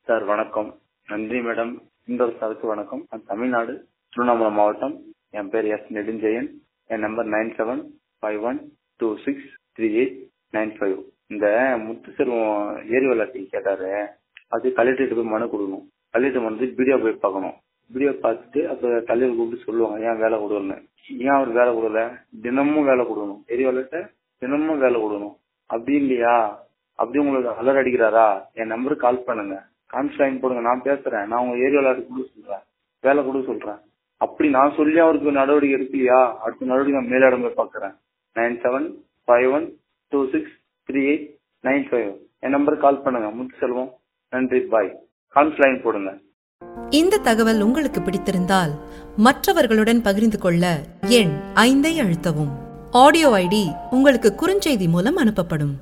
sir வணக்கம் நன்றி madam இன்னொரு சாருக்கு வணக்கம் நான் தமிழ்நாடு திருவண்ணாமலை மாவட்டம் என் பேர் எஸ் நெடுஞ்செயன் என் number nine seven five one two six three eight nine five இந்த முத்து செல்வம் ஏரி விளாட்டி கேட்டாரு அது கலெக்டரேட் போய் மனு கொடுக்கணும் கலெக்டர் வந்து வீடியோ போய் பார்க்கணும் வீடியோ பார்த்துட்டு அப்போ தலைவர் கூப்பிட்டு சொல்லுவாங்க ஏன் வேலை கொடுக்கல ஏன் அவர் வேலை கொடுக்கல தினமும் வேலை கொடுக்கணும் ஏரி விளாட்ட தினமும் வேலை கொடுக்கணும் அப்படி இல்லையா அப்படி உங்களுக்கு அலர் அடிக்கிறாரா என் நம்பருக்கு கால் பண்ணுங்க கான்ஃபரன்ஸ் போடுங்க நான் பேசுறேன் நான் உங்க ஏரியாவில் கொடுக்க சொல்றேன் வேலை கொடுக்க சொல்றேன் அப்படி நான் சொல்லி அவருக்கு நடவடிக்கை எடுக்கலையா அடுத்த நடவடிக்கை நான் மேலிடம் போய் பார்க்கறேன் nine seven five one two six three eight nine five என் நம்பருக்கு கால் பண்ணுங்க முத்து செல்வம் நன்றி பாய் கான்ஃபரன்ஸ் போடுங்க இந்த தகவல் உங்களுக்கு பிடித்திருந்தால் மற்றவர்களுடன் பகிர்ந்து கொள்ள எண் ஐந்தை அழுத்தவும் ஆடியோ ஐடி உங்களுக்கு குறுஞ்செய்தி மூலம் அனுப்பப்படும்